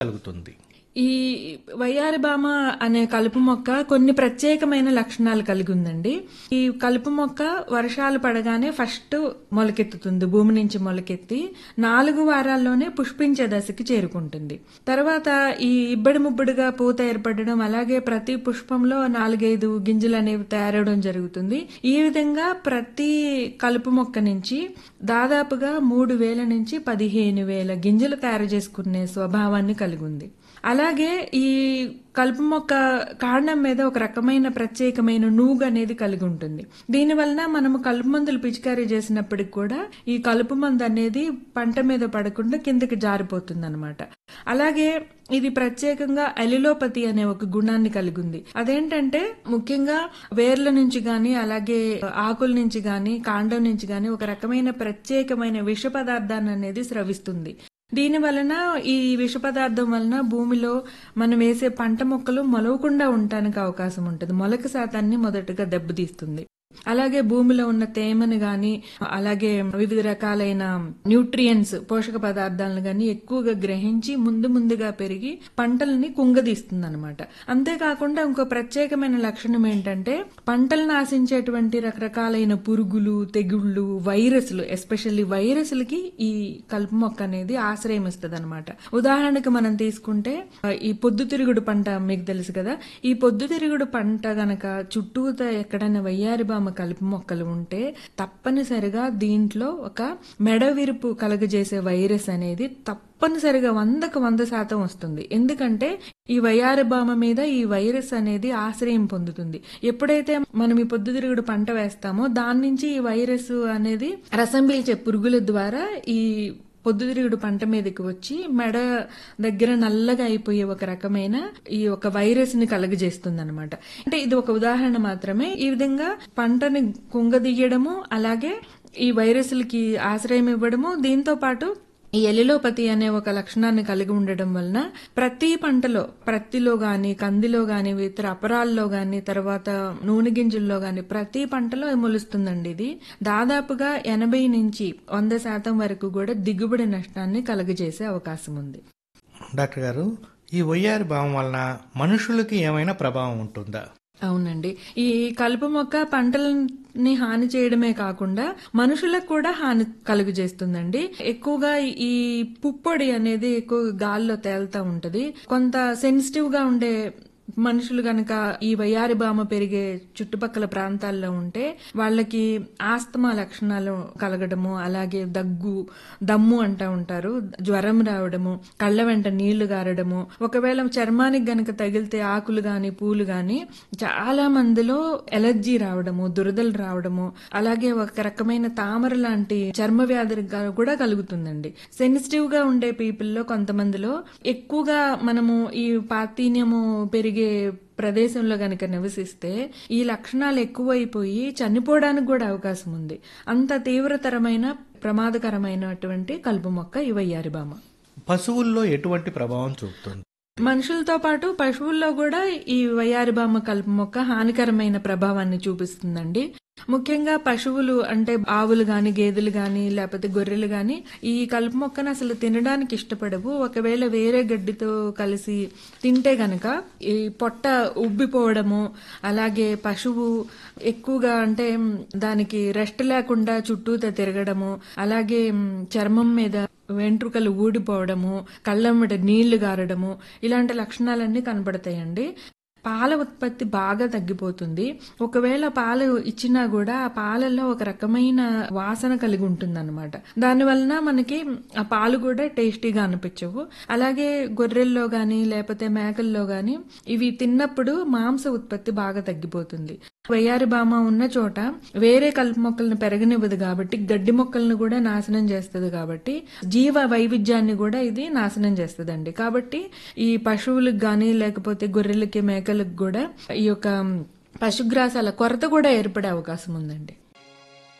కలుగుతుంది ఈ వయ్యారి బామ అనే కలుపు మొక్క కొన్ని ప్రత్యేకమైన లక్షణాలు కలిగి ఉందండి ఈ కలుపు మొక్క వర్షాలు పడగానే ఫస్ట్ మొలకెత్తుతుంది భూమి నుంచి మొలకెత్తి నాలుగు వారాల్లోనే పుష్పించే దశకి చేరుకుంటుంది తర్వాత ఈ ఇబ్బడి ముబ్బడిగా పూత ఏర్పడడం అలాగే ప్రతి పుష్పంలో నాలుగైదు గింజలు అనేవి తయారవడం జరుగుతుంది ఈ విధంగా ప్రతి కలుపు మొక్క నుంచి దాదాపుగా మూడు వేల నుంచి పదిహేను వేల గింజలు తయారు చేసుకునే స్వభావాన్ని కలిగి ఉంది అలాగే ఈ కలుపు మొక్క కాండం మీద ఒక రకమైన ప్రత్యేకమైన నూగు అనేది కలిగి ఉంటుంది దీని వలన మనము కలుపు మందులు పిచికారీ చేసినప్పటికి కూడా ఈ కలుపు మందు అనేది పంట మీద పడకుండా కిందకి జారిపోతుంది అనమాట అలాగే ఇది ప్రత్యేకంగా ఎలిలోపతి అనే ఒక గుణాన్ని కలిగి ఉంది అదేంటంటే ముఖ్యంగా వేర్ల నుంచి గాని అలాగే ఆకుల నుంచి గాని కాండం నుంచి గాని ఒక రకమైన ప్రత్యేకమైన విష పదార్థాన్ని అనేది స్రవిస్తుంది దీని వలన ఈ విష పదార్థం వలన భూమిలో మనం వేసే పంట మొక్కలు మొలవకుండా ఉండటానికి అవకాశం ఉంటుంది మొలక శాతాన్ని మొదటగా దెబ్బతీస్తుంది అలాగే భూమిలో ఉన్న తేమను గాని అలాగే వివిధ రకాలైన న్యూట్రియన్స్ పోషక పదార్థాలను గాని ఎక్కువగా గ్రహించి ముందు ముందుగా పెరిగి పంటల్ని కుంగదీస్తుంది అనమాట అంతేకాకుండా ఇంకో ప్రత్యేకమైన లక్షణం ఏంటంటే పంటలను ఆశించేటువంటి రకరకాలైన పురుగులు తెగుళ్ళు వైరస్లు ఎస్పెషల్లీ వైరస్లకి ఈ కలుపు మొక్క అనేది ఆశ్రయం ఇస్తుంది అనమాట ఉదాహరణకు మనం తీసుకుంటే ఈ పొద్దుతిరుగుడు పంట మీకు తెలుసు కదా ఈ పొద్దుతిరుగుడు పంట గనక చుట్టూత ఎక్కడైనా వయ్యారి బామ కలుపు మొక్కలు ఉంటే తప్పనిసరిగా దీంట్లో ఒక మెడవిరుపు కలగజేసే వైరస్ అనేది తప్పనిసరిగా వందకు వంద శాతం వస్తుంది ఎందుకంటే ఈ వయారబామ మీద ఈ వైరస్ అనేది ఆశ్రయం పొందుతుంది ఎప్పుడైతే మనం ఈ పొద్దుతిరుగుడు పంట వేస్తామో దాని నుంచి ఈ వైరస్ అనేది రసం పీల్చే పురుగుల ద్వారా ఈ పొద్దుతిరుగుడు పంట మీదకి వచ్చి మెడ దగ్గర నల్లగా అయిపోయే ఒక రకమైన ఈ ఒక వైరస్ ని కలగజేస్తుంది అనమాట అంటే ఇది ఒక ఉదాహరణ మాత్రమే ఈ విధంగా పంటని కుంగదీయడము అలాగే ఈ వైరస్లకి ఆశ్రయం ఇవ్వడము దీంతో పాటు ఈ ఎలిలోపతి అనే ఒక లక్షణాన్ని కలిగి ఉండడం వలన ప్రతి పంటలో ప్రత్తిలో గాని కందిలో గాని ఇతర అపరాల్లో గాని తర్వాత నూనె గింజల్లో గాని ప్రతి పంటలో మొలుస్తుందండి ఇది దాదాపుగా ఎనభై నుంచి వంద శాతం వరకు కూడా దిగుబడి నష్టాన్ని కలుగజేసే అవకాశం ఉంది డాక్టర్ గారు ఈ వయ్యారి భావం వలన మనుషులకి ఏమైనా ప్రభావం ఉంటుందా అవునండి ఈ కలుపు మొక్క పంటలని హాని చేయడమే కాకుండా మనుషులకు కూడా హాని కలుగు చేస్తుందండి ఎక్కువగా ఈ పుప్పొడి అనేది ఎక్కువ గాల్లో తేలుతా ఉంటది కొంత సెన్సిటివ్ గా ఉండే మనుషులు గనక ఈ వయ్యారి బామ పెరిగే చుట్టుపక్కల ప్రాంతాల్లో ఉంటే వాళ్ళకి ఆస్తమా లక్షణాలు కలగడము అలాగే దగ్గు దమ్ము అంటా ఉంటారు జ్వరం రావడము కళ్ళ వెంట నీళ్లు గారడము ఒకవేళ చర్మానికి గనక తగిలితే ఆకులు గాని పూలు గాని చాలా మందిలో ఎలర్జీ రావడము దురదలు రావడము అలాగే ఒక రకమైన తామర లాంటి చర్మ వ్యాధి కూడా కలుగుతుందండి సెన్సిటివ్ గా ఉండే పీపుల్ లో కొంతమందిలో ఎక్కువగా మనము ఈ పాతీన్యము పెరిగే ప్రదేశంలో గనక నివసిస్తే ఈ లక్షణాలు ఎక్కువైపోయి చనిపోవడానికి కూడా అవకాశం ఉంది అంత తీవ్రతరమైన ప్రమాదకరమైనటువంటి కలుపు మొక్క ఈ వయ్యారి బామ పశువుల్లో ఎటువంటి ప్రభావం చూపుతుంది మనుషులతో పాటు పశువుల్లో కూడా ఈ వయ్యారి బామ కలుపు మొక్క హానికరమైన ప్రభావాన్ని చూపిస్తుందండి ముఖ్యంగా పశువులు అంటే ఆవులు గాని గేదెలు గాని లేకపోతే గొర్రెలు గాని ఈ కలుపు మొక్కను అసలు తినడానికి ఇష్టపడవు ఒకవేళ వేరే గడ్డితో కలిసి తింటే గనక ఈ పొట్ట ఉబ్బిపోవడము అలాగే పశువు ఎక్కువగా అంటే దానికి రెస్ట్ లేకుండా చుట్టూతో తిరగడము అలాగే చర్మం మీద వెంట్రుకలు ఊడిపోవడము కళ్ళమ్మట నీళ్లు గారడము ఇలాంటి లక్షణాలన్నీ కనబడతాయండి పాల ఉత్పత్తి బాగా తగ్గిపోతుంది ఒకవేళ పాలు ఇచ్చినా కూడా ఆ పాలలో ఒక రకమైన వాసన కలిగి ఉంటుంది అనమాట దానివలన మనకి ఆ పాలు కూడా టేస్టీగా అనిపించవు అలాగే గొర్రెల్లో గాని లేకపోతే మేకల్లో గాని ఇవి తిన్నప్పుడు మాంస ఉత్పత్తి బాగా తగ్గిపోతుంది వయ్యారి బామ ఉన్న చోట వేరే కలుపు మొక్కలను పెరగనివ్వదు కాబట్టి గడ్డి మొక్కలను కూడా నాశనం చేస్తుంది కాబట్టి జీవ వైవిధ్యాన్ని కూడా ఇది నాశనం చేస్తుందండి కాబట్టి ఈ పశువులకు గాని లేకపోతే గొర్రెలకి మేకలకు కూడా ఈ యొక్క పశుగ్రాసాల కొరత కూడా ఏర్పడే అవకాశం ఉందండి